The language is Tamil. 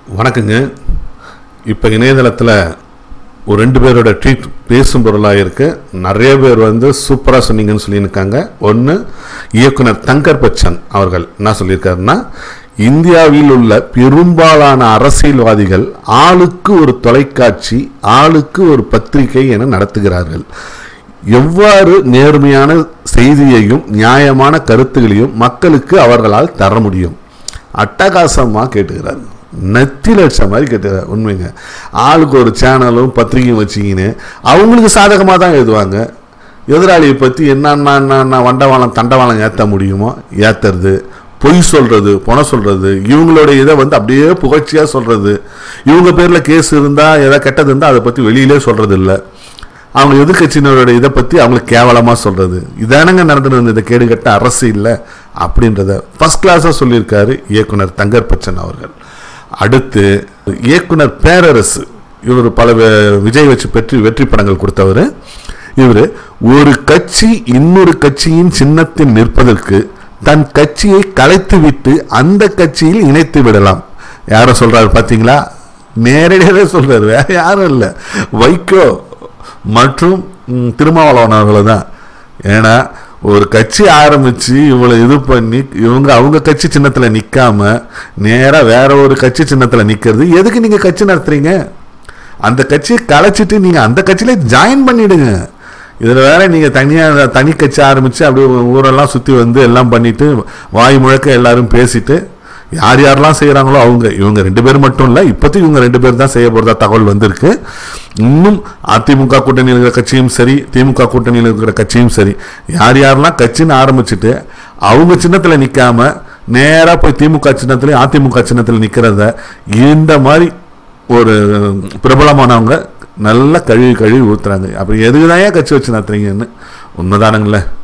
வணக்கங்க இப்போ இணையதளத்தில் ஒரு ரெண்டு பேரோட ட்வீட் பேசும் பொருளாக இருக்கு நிறைய பேர் வந்து சூப்பராக சொன்னீங்கன்னு சொல்லியிருக்காங்க ஒன்று இயக்குனர் தங்கர் பச்சன் அவர்கள் என்ன சொல்லியிருக்காருன்னா இந்தியாவில் உள்ள பெரும்பாலான அரசியல்வாதிகள் ஆளுக்கு ஒரு தொலைக்காட்சி ஆளுக்கு ஒரு பத்திரிகை என நடத்துகிறார்கள் எவ்வாறு நேர்மையான செய்தியையும் நியாயமான கருத்துகளையும் மக்களுக்கு அவர்களால் தர முடியும் அட்டகாசமாக கேட்டுக்கிறார் நெத்தி லட்சம் மாதிரி கேட்டுக்கிறார் உண்மைங்க ஆளுக்கு ஒரு சேனலும் பத்திரிகையும் வச்சிங்கன்னு அவங்களுக்கு சாதகமாக தான் எழுதுவாங்க எதிராளியை பற்றி என்னென்ன வண்டவாளம் தண்டவாளம் ஏற்ற முடியுமோ ஏற்றுறது பொய் சொல்கிறது புன சொல்கிறது இவங்களோட இதை வந்து அப்படியே புகழ்ச்சியாக சொல்கிறது இவங்க பேரில் கேஸ் இருந்தால் எதாவது கெட்டது இருந்தால் அதை பற்றி வெளியிலே சொல்கிறது இல்லை அவங்க எதிர்கட்சியினரோட இதை பற்றி அவங்களுக்கு கேவலமாக சொல்கிறது இதானங்க நடந்துட்டு இந்த கேடுகட்ட அரசு இல்லை அப்படின்றத ஃபஸ்ட் கிளாஸாக சொல்லியிருக்காரு இயக்குனர் தங்கர் பச்சன் அவர்கள் அடுத்து இயக்குனர் பேரரசு இவர் பல வே- விஜய் வச்சு பெற்று வெற்றி படங்கள் கொடுத்தவர் இவர் ஒரு கட்சி இன்னொரு கட்சியின் சின்னத்தில் நிற்பதற்கு தன் கட்சியை கலைத்து விட்டு அந்த கட்சியில் இணைத்து விடலாம் யாரை சொல்றாரு பார்த்தீங்களா நேரடியாகவே சொல்றாரு வேற யாரும் இல்லை வைகோ மற்றும் ம், திருமாவளவன் அவர்களை தான் ஏன்னா ஒரு கட்சி ஆரம்பிச்சு இவளை இது பண்ணி இவங்க அவங்க கட்சி சின்னத்துல நிக்காம நேரா வேற ஒரு கட்சி சின்னத்துல நிக்கிறது எதுக்கு நீங்க கட்சி நடத்துறீங்க அந்த கட்சியை கலைச்சிட்டு நீங்க அந்த கட்சியில ஜாயின் பண்ணிடுங்க இதுல வேற நீங்க தனியா தனி கட்சி ஆரம்பிச்சு அப்படியே ஊரெல்லாம் சுத்தி வந்து எல்லாம் பண்ணிட்டு வாய் முழக்க எல்லாரும் பேசிட்டு யார் யாரெல்லாம் செய்கிறாங்களோ அவங்க இவங்க ரெண்டு பேர் மட்டும் இல்லை இப்போதைக்கு இவங்க ரெண்டு பேர் தான் செய்ய போகிறதா தகவல் வந்திருக்கு இன்னும் அதிமுக கூட்டணியில் இருக்கிற கட்சியும் சரி திமுக கூட்டணியில் இருக்கிற கட்சியும் சரி யார் யாரெல்லாம் கட்சின்னு ஆரம்பிச்சுட்டு அவங்க சின்னத்தில் நிற்காம நேராக போய் திமுக சின்னத்துலையும் அதிமுக சின்னத்தில் நிற்கிறத இந்த மாதிரி ஒரு பிரபலமானவங்க நல்லா கழுவி கழுவி ஊத்துறாங்க அப்போ எதுக்கு தான் கட்சி வச்சு நடத்துறீங்கன்னு உண்மைதானுங்களே